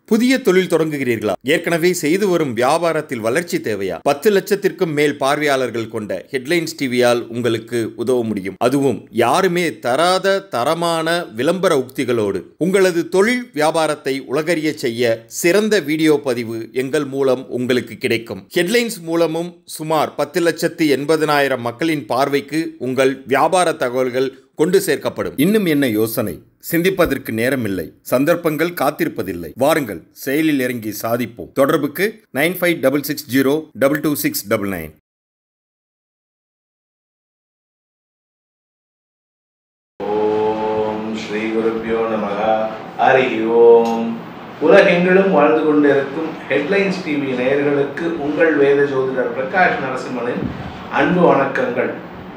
புதிய தொழில் தொடங்குகிறீர்களா ஏற்கனவே செய்து வரும் வியாபாரத்தில் வளர்ச்சி தேவையா பத்து லட்சத்திற்கும் மேல் பார்வையாளர்கள் கொண்ட ஹெட்லைன்ஸ் டிவியால் உங்களுக்கு உதவ முடியும் அதுவும் யாருமே தராத தரமான விளம்பர உக்திகளோடு உங்களது தொழில் வியாபாரத்தை உலகறிய செய்ய சிறந்த வீடியோ பதிவு எங்கள் மூலம் உங்களுக்கு கிடைக்கும் ஹெட்லைன்ஸ் மூலமும் சுமார் பத்து லட்சத்து எண்பதனாயிரம் மக்களின் பார்வைக்கு உங்கள் வியாபார தகவல்கள் கொண்டு சேர்க்கப்படும் இன்னும் என்ன யோசனை சிந்திப்பதற்கு நேரமில்லை சந்தர்ப்பங்கள் காத்திருப்பதில்லை வாருங்கள் செயலில் இறங்கி சாதிப்போம் தொடர்புக்கு nine five double six zero double two six double nine ஓம் ஸ்ரீ குருப்பியோ நமக ஹரி ஓம் உலகெங்கிலும் வாழ்ந்து கொண்டிருக்கும் ஹெட்லைன்ஸ் டிவி நேயர்களுக்கு உங்கள் வேத ஜோதிடர் பிரகாஷ் நரசிம்மனின் அன்பு வணக்கங்கள்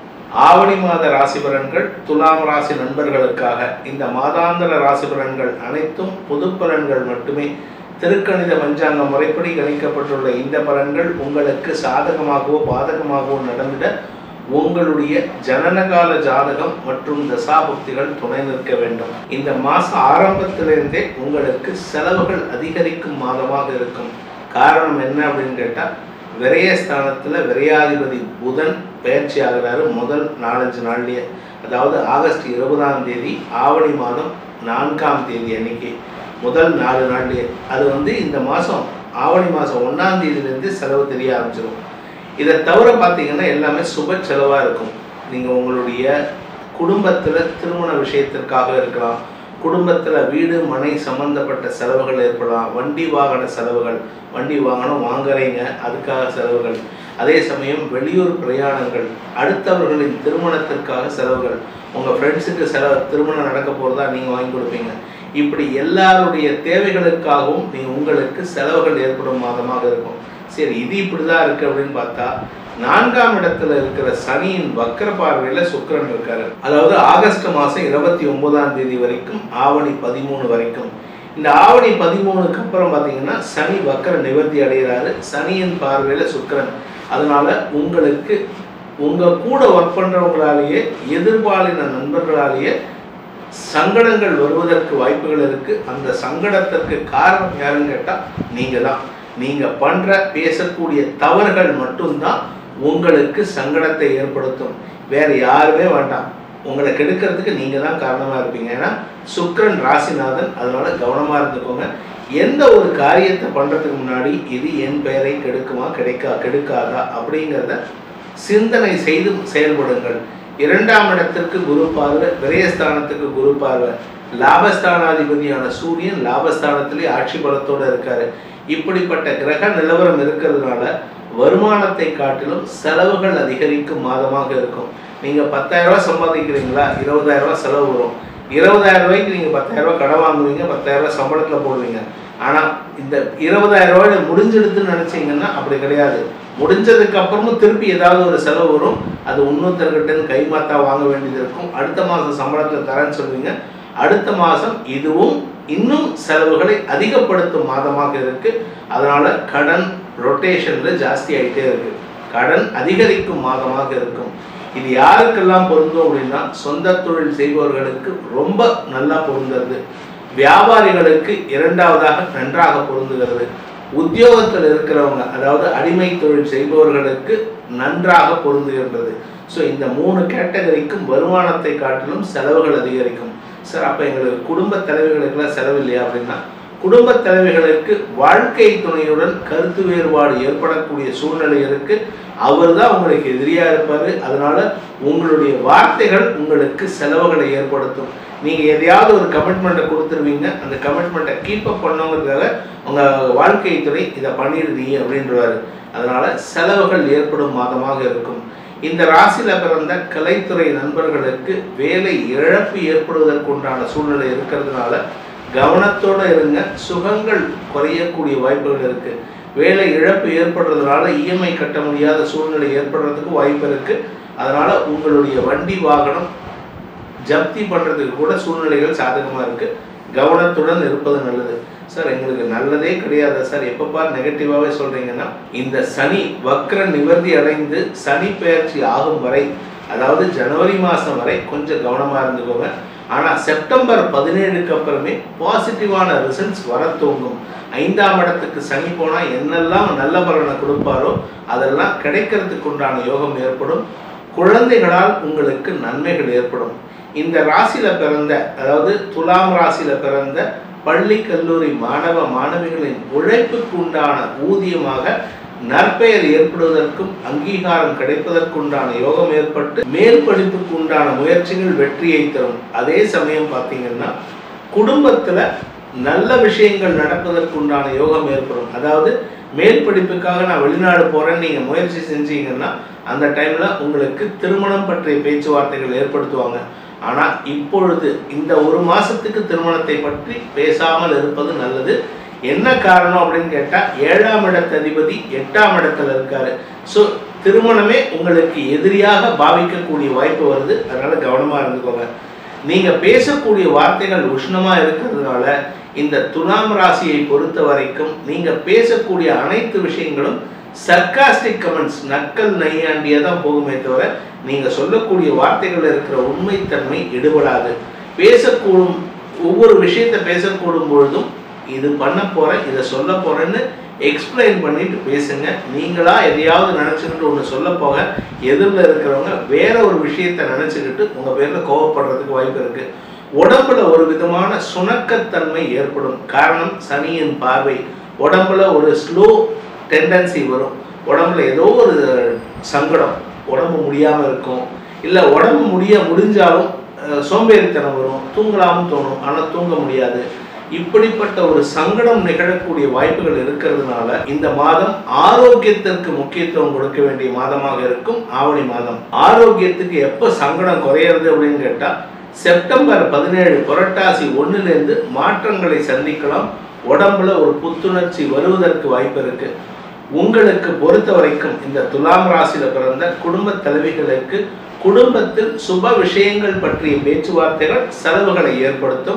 ஆவணி மாத ராசி பலன்கள் துலாம் ராசி நண்பர்களுக்காக இந்த மாதாந்திர ராசி பலன்கள் அனைத்தும் பொது பலன்கள் மட்டுமே திருக்கணித பஞ்சாங்க முறைப்படி கணிக்கப்பட்டுள்ள இந்த பலன்கள் உங்களுக்கு சாதகமாகவோ பாதகமாகவோ நடந்திட உங்களுடைய ஜனனகால ஜாதகம் மற்றும் தசாபுக்திகள் துணை நிற்க வேண்டும் இந்த மாசம் ஆரம்பத்திலிருந்தே உங்களுக்கு செலவுகள் அதிகரிக்கும் மாதமாக இருக்கும் காரணம் என்ன அப்படின்னு கேட்டால் விரயஸ்தானத்தில் விரையாதிபதி புதன் பயிற்சி ஆகிறாரு முதல் நாலஞ்சு நாள்லயே அதாவது ஆகஸ்ட் இருபதாம் தேதி ஆவணி மாதம் நான்காம் தேதி அன்னைக்கு முதல் நாலு நாள்லயே அது வந்து இந்த மாதம் ஆவணி மாதம் ஒன்றாம் தேதியிலேருந்து செலவு தெரிய ஆரம்பிச்சிடும் இதை தவிர பார்த்தீங்கன்னா எல்லாமே சுப செலவாக இருக்கும் நீங்கள் உங்களுடைய குடும்பத்தில் திருமண விஷயத்திற்காக இருக்கலாம் குடும்பத்தில் வீடு மனை சம்பந்தப்பட்ட செலவுகள் ஏற்படலாம் வண்டி வாகன செலவுகள் வண்டி வாகனம் வாங்குறீங்க அதுக்காக செலவுகள் அதே சமயம் வெளியூர் பிரயாணங்கள் அடுத்தவர்களின் திருமணத்திற்காக செலவுகள் உங்கள் ஃப்ரெண்ட்ஸுக்கு செலவு திருமணம் நடக்க போகிறதா நீங்கள் வாங்கி கொடுப்பீங்க இப்படி எல்லாருடைய தேவைகளுக்காகவும் நீ உங்களுக்கு செலவுகள் ஏற்படும் மாதமாக இருக்கும் சரி இது இப்படி தான் இருக்குது அப்படின்னு பார்த்தா நான்காம் இடத்துல இருக்கிற சனியின் வக்கர பார்வையில் சுக்கிரன் இருக்காரு அதாவது ஆகஸ்ட் மாதம் இருபத்தி ஒன்பதாம் தேதி வரைக்கும் ஆவணி பதிமூணு வரைக்கும் இந்த ஆவணி பதிமூணுக்கு அப்புறம் பார்த்தீங்கன்னா சனி வக்கர நிவர்த்தி அடைகிறாரு சனியின் பார்வையில் சுக்கிரன் அதனால உங்களுக்கு உங்க கூட ஒர்க் பண்றவங்களாலேயே எதிர்பாலின நண்பர்களாலேயே சங்கடங்கள் வருவதற்கு வாய்ப்புகள் இருக்கு அந்த சங்கடத்திற்கு காரணம் யாருன்னு கேட்டா நீங்க தான் நீங்க பண்ற பேசக்கூடிய தவறுகள் மட்டும்தான் உங்களுக்கு சங்கடத்தை ஏற்படுத்தும் வேற யாருமே வேண்டாம் உங்களை கெடுக்கிறதுக்கு நீங்க தான் காரணமா இருப்பீங்க ஏன்னா சுக்கிரன் ராசிநாதன் அதனால கவனமா இருந்துக்கோங்க எந்த ஒரு காரியத்தை பண்றதுக்கு முன்னாடி இது என் பெயரை கெடுக்குமா கிடைக்கா கெடுக்காதா அப்படிங்கிறத சிந்தனை செய்து செயல்படுங்கள் இரண்டாம் இடத்திற்கு குரு பார்வை விரயஸ்தானத்துக்கு குரு பார்வை லாபஸ்தானாதிபதியான சூரியன் லாபஸ்தானத்திலே ஆட்சி பலத்தோட இருக்காரு இப்படிப்பட்ட கிரக நிலவரம் இருக்கிறதுனால வருமானத்தை காட்டிலும் செலவுகள் அதிகரிக்கும் மாதமாக இருக்கும் நீங்க பத்தாயிரம் ரூபாய் சம்பாதிக்கிறீங்களா இருபதாயிரம் ரூபாய் செலவு வரும் இருபதாயிரம் ரூபாய்க்கு நீங்க பத்தாயிரம் ரூபாய் கடன் வாங்குவீங்க பத்தாயிரம் ரூபாய் சம்பளத்துல போடுவீங்க ஆனா இந்த இருபதாயிரம் ரூபாயில முடிஞ்சிடுதுன்னு நினைச்சீங்கன்னா அப்படி கிடையாது முடிஞ்சதுக்கு அப்புறமும் திருப்பி ஏதாவது ஒரு செலவு வரும் அது இன்னொருத்தர்கிட்ட கைமாத்தா வாங்க வேண்டியது இருக்கும் அடுத்த மாதம் சம்பளத்தில் தரேன்னு சொல்லுவீங்க அடுத்த மாதம் இதுவும் இன்னும் செலவுகளை அதிகப்படுத்தும் மாதமாக இருக்கு அதனால கடன் ரொட்டேஷன்ல ஜாஸ்தி ஆகிட்டே இருக்கு கடன் அதிகரிக்கும் மாதமாக இருக்கும் இது யாருக்கெல்லாம் பொருந்தும் அப்படின்னா சொந்த தொழில் செய்பவர்களுக்கு ரொம்ப நல்லா பொருந்துறது வியாபாரிகளுக்கு இரண்டாவதாக நன்றாக பொருந்துகிறது உத்தியோகத்தில் இருக்கிறவங்க அதாவது அடிமை தொழில் செய்பவர்களுக்கு நன்றாக பொருந்துகின்றது ஸோ இந்த மூணு கேட்டகரிக்கும் வருமானத்தை காட்டிலும் செலவுகள் அதிகரிக்கும் சார் அப்போ எங்களுக்கு குடும்ப தலைவிகளுக்கெல்லாம் செலவு இல்லையா அப்படின்னா குடும்ப தலைவிகளுக்கு வாழ்க்கை துணையுடன் கருத்து வேறுபாடு ஏற்படக்கூடிய சூழ்நிலை இருக்கு அவர் தான் உங்களுக்கு எதிரியா இருப்பாரு அதனால உங்களுடைய வார்த்தைகள் உங்களுக்கு செலவுகளை ஏற்படுத்தும் நீங்க எதையாவது ஒரு கமிட்மெண்ட்டை கொடுத்துருவீங்க அந்த கமிட்மெண்ட்டை கீப் அப் பண்ணுங்கிறதுக்காக உங்க வாழ்க்கை துறை இதை பண்ணிடுறீங்க அப்படின்றவாரு அதனால செலவுகள் ஏற்படும் மாதமாக இருக்கும் இந்த ராசியில பிறந்த கலைத்துறை நண்பர்களுக்கு வேலை இழப்பு ஏற்படுவதற்குண்டான சூழ்நிலை இருக்கிறதுனால கவனத்தோட இருங்க சுகங்கள் குறையக்கூடிய வாய்ப்புகள் இருக்கு வேலை இழப்பு ஏற்படுறதுனால இஎம்ஐ கட்ட முடியாத சூழ்நிலை ஏற்படுறதுக்கு வாய்ப்பு இருக்கு அதனால உங்களுடைய வண்டி வாகனம் ஜப்தி பண்றதுக்கு கூட சூழ்நிலைகள் சாதகமா இருக்கு கவனத்துடன் இருப்பது நல்லது சார் எங்களுக்கு நல்லதே கிடையாது சார் எப்போ பார் நெகட்டிவாகவே சொல்றீங்கன்னா இந்த சனி வக்ர நிவர்த்தி அடைந்து சனி பெயர்ச்சி ஆகும் வரை அதாவது ஜனவரி மாதம் வரை கொஞ்சம் கவனமாக இருந்துக்கோங்க ஆனால் செப்டம்பர் பதினேழுக்கு அப்புறமே பாசிட்டிவான ரிசல்ட்ஸ் வர தூங்கும் ஐந்தாம் இடத்துக்கு சனி போனால் என்னெல்லாம் நல்ல பலனை கொடுப்பாரோ அதெல்லாம் கிடைக்கிறதுக்கு உண்டான யோகம் ஏற்படும் குழந்தைகளால் உங்களுக்கு நன்மைகள் ஏற்படும் இந்த ராசியில பிறந்த அதாவது துலாம் ராசியில பிறந்த பள்ளி கல்லூரி மாணவ மாணவிகளின் உழைப்புக்கு உண்டான ஊதியமாக நற்பெயர் ஏற்படுவதற்கும் அங்கீகாரம் கிடைப்பதற்குண்டான யோகம் ஏற்பட்டு மேல் படிப்புக்கு உண்டான முயற்சிகள் வெற்றியை தரும் அதே சமயம் பார்த்தீங்கன்னா குடும்பத்துல நல்ல விஷயங்கள் நடப்பதற்குண்டான யோகம் ஏற்படும் அதாவது மேல் படிப்புக்காக நான் வெளிநாடு போறேன்னு நீங்க முயற்சி செஞ்சீங்கன்னா அந்த டைம்ல உங்களுக்கு திருமணம் பற்றிய பேச்சுவார்த்தைகள் ஏற்படுத்துவாங்க ஆனா இப்பொழுது இந்த ஒரு மாசத்துக்கு திருமணத்தை பற்றி பேசாமல் இருப்பது நல்லது என்ன காரணம் அப்படின்னு கேட்டா ஏழாம் இடத்து அதிபதி எட்டாம் இடத்துல இருக்காரு ஸோ திருமணமே உங்களுக்கு எதிரியாக பாவிக்கக்கூடிய வாய்ப்பு வருது அதனால கவனமா இருந்துக்கோங்க நீங்க பேசக்கூடிய வார்த்தைகள் உஷ்ணமா இருக்கிறதுனால இந்த துலாம் ராசியை பொறுத்த வரைக்கும் நீங்க பேசக்கூடிய அனைத்து விஷயங்களும் சர்க்காஸ்டிக் கமெண்ட்ஸ் நக்கல் நையாண்டியா தான் போகுமே தவிர நீங்க சொல்லக்கூடிய வார்த்தைகள் இருக்கிற உண்மைத்தன்மை எடுபடாது பேசக்கூடும் ஒவ்வொரு விஷயத்தை பேசக்கூடும் பொழுதும் இது பண்ண போறேன் இதை சொல்ல போறேன்னு எக்ஸ்பிளைன் பண்ணிட்டு பேசுங்க நீங்களா எதையாவது நினைச்சுக்கிட்டு ஒன்று சொல்ல போக எதிரில் இருக்கிறவங்க வேற ஒரு விஷயத்தை நினைச்சுக்கிட்டு உங்க பேர்ல கோவப்படுறதுக்கு வாய்ப்பு இருக்கு உடம்புல ஒரு விதமான சுணக்கத்தன்மை ஏற்படும் காரணம் சனியின் பார்வை உடம்புல ஒரு ஸ்லோ டெண்டன்சி வரும் உடம்புல ஏதோ ஒரு சங்கடம் உடம்பு முடியாம இருக்கும் இல்ல உடம்பு முடிய முடிஞ்சாலும் அஹ், சோம்பேறித்தனம் வரும் தூங்கலாம்னு தோணும் ஆனா தூங்க முடியாது இப்படிப்பட்ட ஒரு சங்கடம் நிகழக்கூடிய வாய்ப்புகள் இருக்கிறதுனால இந்த மாதம் ஆரோக்கியத்திற்கு முக்கியத்துவம் கொடுக்க வேண்டிய மாதமாக இருக்கும் ஆவணி மாதம் ஆரோக்கியத்துக்கு எப்ப சங்கடம் குறையிறது அப்படின்னு கேட்டா செப்டம்பர் பதினேழு புரட்டாசி ஒண்ணுலேருந்து மாற்றங்களை சந்திக்கலாம் உடம்புல ஒரு புத்துணர்ச்சி வருவதற்கு வாய்ப்பு இருக்கு உங்களுக்கு பொறுத்த வரைக்கும் இந்த துலாம் ராசியில பிறந்த குடும்ப தலைவிகளுக்கு குடும்பத்தில் சுப விஷயங்கள் பற்றிய பேச்சுவார்த்தைகள் செலவுகளை ஏற்படுத்தும்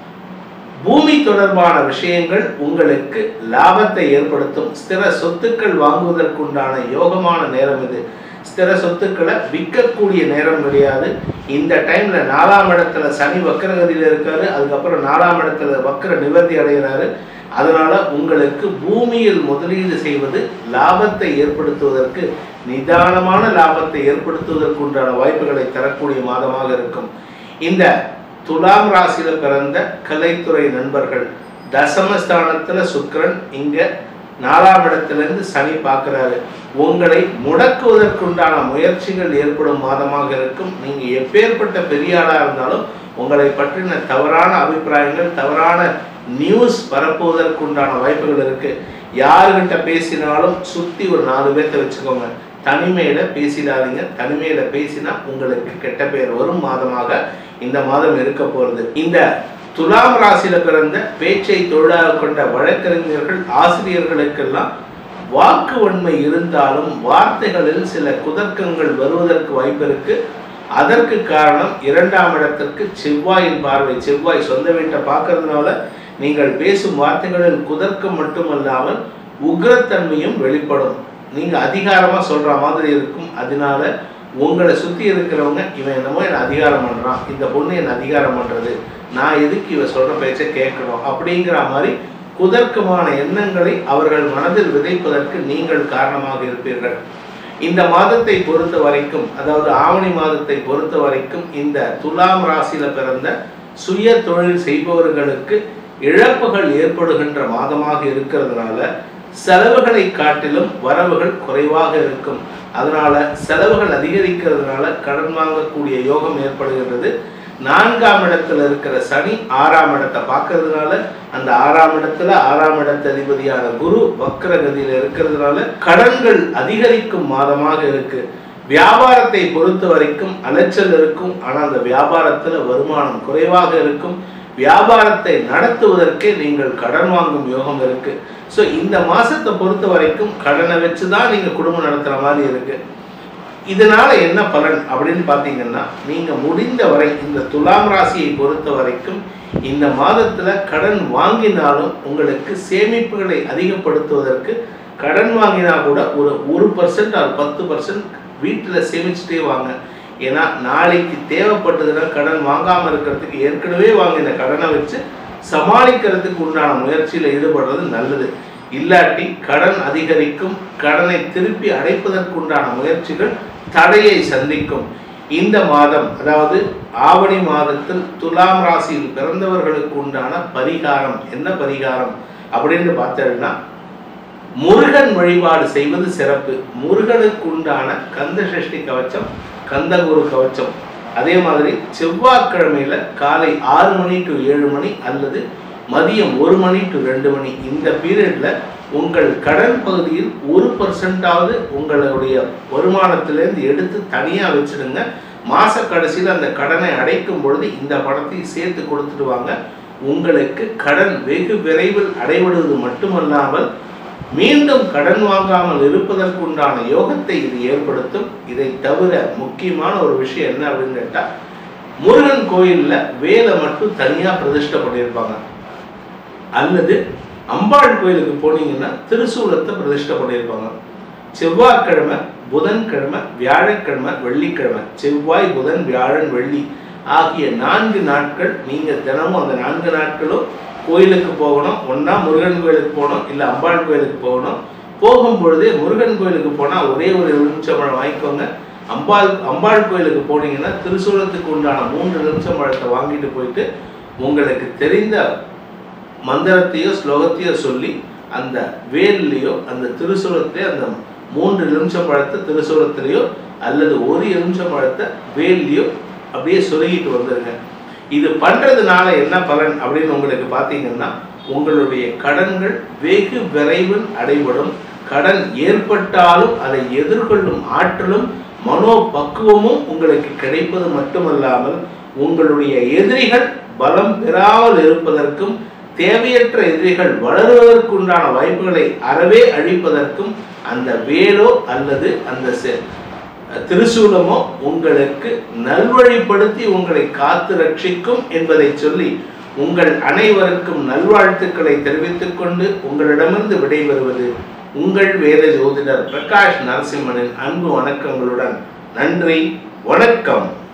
பூமி தொடர்பான விஷயங்கள் உங்களுக்கு லாபத்தை ஏற்படுத்தும் ஸ்திர சொத்துக்கள் வாங்குவதற்குண்டான யோகமான நேரம் இது ஸ்திர சொத்துக்களை விற்கக்கூடிய நேரம் கிடையாது இந்த டைம்ல நாலாம் இடத்துல சனி வக்கரகதியில இருக்காரு அதுக்கப்புறம் நாலாம் இடத்துல வக்கர நிவர்த்தி அடைகிறாரு அதனால உங்களுக்கு பூமியில் முதலீடு செய்வது லாபத்தை ஏற்படுத்துவதற்கு நிதானமான லாபத்தை ஏற்படுத்துவதற்கு உண்டான வாய்ப்புகளை தரக்கூடிய மாதமாக இருக்கும் இந்த துலாம் ராசியில பிறந்த கலைத்துறை நண்பர்கள் தசமஸ்தானத்துல சுக்கிரன் இங்க நாலாம் இடத்திலிருந்து சனி பார்க்கிறாரு உங்களை முடக்குவதற்குண்டான முயற்சிகள் ஏற்படும் மாதமாக இருக்கும் நீங்க எப்பேற்பட்ட பெரிய ஆளா இருந்தாலும் உங்களை பற்றின தவறான அபிப்பிராயங்கள் தவறான நியூஸ் பரப்புவதற்குண்டான வாய்ப்புகள் இருக்கு யாருகிட்ட பேசினாலும் சுத்தி ஒரு நாலு பேர்த்த வச்சுக்கோங்க தனிமையில பேசிடாதீங்க தனிமையில பேசினா உங்களுக்கு கெட்ட பெயர் வரும் மாதமாக இந்த மாதம் இருக்க போறது இந்த துலாம் ராசியில பிறந்த பேச்சை தொழிலாக கொண்ட வழக்கறிஞர்கள் ஆசிரியர்களுக்கெல்லாம் வாக்கு வன்மை இருந்தாலும் வார்த்தைகளில் சில குதர்க்கங்கள் வருவதற்கு வாய்ப்பு இருக்கு அதற்கு காரணம் இரண்டாம் இடத்திற்கு செவ்வாயின் பார்வை செவ்வாய் சொந்த வீட்டை பார்க்கறதுனால நீங்கள் பேசும் வார்த்தைகளில் குதர்க்கம் மட்டுமல்லாமல் உக்ரத்தன்மையும் வெளிப்படும் நீங்க அதிகாரமா சொல்ற மாதிரி இருக்கும் அதனால உங்களை சுத்தி இருக்கிறவங்க இவன் என்னமோ என்ன அதிகாரம் பண்றான் இந்த பொண்ணு என்ன அதிகாரம் பண்றது நான் எதுக்கு இவ சொல்ற பேச்சை கேட்கணும் அப்படிங்கிற மாதிரி குதர்க்கமான எண்ணங்களை அவர்கள் மனதில் விதைப்பதற்கு நீங்கள் காரணமாக இருப்பீர்கள் இந்த மாதத்தை பொறுத்த வரைக்கும் அதாவது ஆவணி மாதத்தை பொறுத்த வரைக்கும் இந்த துலாம் ராசியில பிறந்த சுய தொழில் செய்பவர்களுக்கு இழப்புகள் ஏற்படுகின்ற மாதமாக இருக்கிறதுனால செலவுகளை காட்டிலும் வரவுகள் குறைவாக இருக்கும் அதனால செலவுகள் அதிகரிக்கிறதுனால கடன் வாங்கக்கூடிய யோகம் ஏற்படுகின்றது நான்காம் இடத்துல இருக்கிற சனி ஆறாம் இடத்தை பார்க்கறதுனால அந்த ஆறாம் இடத்துல ஆறாம் இடத்த அதிபதியான குரு வக்ரகதியில இருக்கிறதுனால கடன்கள் அதிகரிக்கும் மாதமாக இருக்கு வியாபாரத்தை பொறுத்த வரைக்கும் அலைச்சல் இருக்கும் ஆனா அந்த வியாபாரத்துல வருமானம் குறைவாக இருக்கும் வியாபாரத்தை நடத்துவதற்கே நீங்கள் கடன் வாங்கும் யோகம் இருக்கு ஸோ இந்த மாசத்தை பொறுத்த வரைக்கும் கடனை வச்சு தான் நீங்க குடும்பம் நடத்துற மாதிரி இருக்கு இதனால என்ன பலன் அப்படின்னு பார்த்தீங்கன்னா நீங்க முடிந்த வரை இந்த துலாம் ராசியை பொறுத்த வரைக்கும் இந்த மாதத்துல கடன் வாங்கினாலும் உங்களுக்கு சேமிப்புகளை அதிகப்படுத்துவதற்கு கடன் வாங்கினா கூட ஒரு ஒரு பர்சன்ட் ஆர் பத்து பர்சன்ட் வீட்டில் சேமிச்சுட்டே வாங்க ஏன்னா நாளைக்கு தேவைப்பட்டதுன்னா கடன் வாங்காமல் இருக்கிறதுக்கு ஏற்கனவே வாங்கின கடனை வச்சு சமாளிக்கிறதுக்கு உண்டான முயற்சியில் ஈடுபடுறது நல்லது இல்லாட்டி கடன் அதிகரிக்கும் கடனை திருப்பி அடைப்பதற்குண்டான முயற்சிகள் தடையை சந்திக்கும் இந்த மாதம் அதாவது ஆவணி மாதத்தில் துலாம் ராசியில் பிறந்தவர்களுக்கு உண்டான பரிகாரம் என்ன பரிகாரம் அப்படின்னு பார்த்தோம்னா முருகன் வழிபாடு செய்வது சிறப்பு முருகனுக்கு உண்டான கந்த சஷ்டி கவச்சம் கந்தகுரு கவச்சம் அதே மாதிரி செவ்வாய்க்கிழமையில காலை ஆறு மணி டு ஏழு மணி அல்லது மதியம் ஒரு மணி டு ரெண்டு மணி இந்த பீரியட்ல உங்கள் கடன் பகுதியில் ஒரு பர்சன்டாவது உங்களுடைய வருமானத்திலேருந்து எடுத்து தனியாக வச்சிடுங்க மாச கடைசியில் அந்த கடனை அடைக்கும் பொழுது இந்த பணத்தை சேர்த்து கொடுத்துட்டு வாங்க உங்களுக்கு கடன் வெகு விரைவில் அடைபடுவது மட்டுமல்லாமல் மீண்டும் கடன் வாங்காமல் இருப்பதற்குண்டான யோகத்தை இது ஏற்படுத்தும் இதை தவிர முக்கியமான ஒரு விஷயம் என்ன அப்படின்னு கேட்டா முருகன் கோயில்ல வேலை மட்டும் தனியா பிரதிஷ்டை பண்ணியிருப்பாங்க அல்லது அம்பாள் கோயிலுக்கு போனீங்கன்னா திருசூலத்தை பிரதிஷ்டை பண்ணியிருப்பாங்க செவ்வாய்க்கிழமை புதன்கிழமை வியாழக்கிழமை வெள்ளிக்கிழமை செவ்வாய் புதன் வியாழன் வெள்ளி ஆகிய நான்கு நாட்கள் நீங்க தினமும் அந்த நான்கு நாட்களும் கோயிலுக்கு போகணும் ஒன்றா முருகன் கோயிலுக்கு போகணும் இல்லை அம்பாள் கோயிலுக்கு போகணும் போகும் பொழுதே முருகன் கோயிலுக்கு போனால் ஒரே ஒரு எலுமிச்சம்பழம் வாங்கிக்கோங்க அம்பாள் அம்பாள் கோயிலுக்கு போனீங்கன்னா திருசூலத்துக்கு உண்டான மூன்று எலுமிச்சம்பழத்தை வாங்கிட்டு போயிட்டு உங்களுக்கு தெரிந்த மந்திரத்தையோ ஸ்லோகத்தையோ சொல்லி அந்த வேல்லையோ அந்த திருசூலத்தையோ அந்த மூன்று எலுமிச்சம்பழத்தை திருசூலத்திலேயோ அல்லது ஒரு எலுமிச்சம்பழத்தை வேல்லையோ அப்படியே சொருகிட்டு வந்துருங்க இது பண்றதுனால என்ன பலன் அப்படின்னு உங்களுக்கு பார்த்தீங்கன்னா உங்களுடைய கடன்கள் வெகு விரைவில் அடைபடும் கடன் ஏற்பட்டாலும் அதை எதிர்கொள்ளும் ஆற்றலும் மனோபக்குவமும் உங்களுக்கு கிடைப்பது மட்டுமல்லாமல் உங்களுடைய எதிரிகள் பலம் பெறாமல் இருப்பதற்கும் தேவையற்ற எதிரிகள் வளருவதற்குண்டான வாய்ப்புகளை அறவே அழிப்பதற்கும் அந்த வேலோ அல்லது அந்த செ- திருசூலமோ உங்களுக்கு நல்வழிப்படுத்தி உங்களை காத்து ரட்சிக்கும் என்பதை சொல்லி உங்கள் அனைவருக்கும் நல்வாழ்த்துக்களை தெரிவித்துக் கொண்டு உங்களிடமிருந்து விடைபெறுவது உங்கள் வேத ஜோதிடர் பிரகாஷ் நரசிம்மனின் அன்பு வணக்கங்களுடன் நன்றி வணக்கம்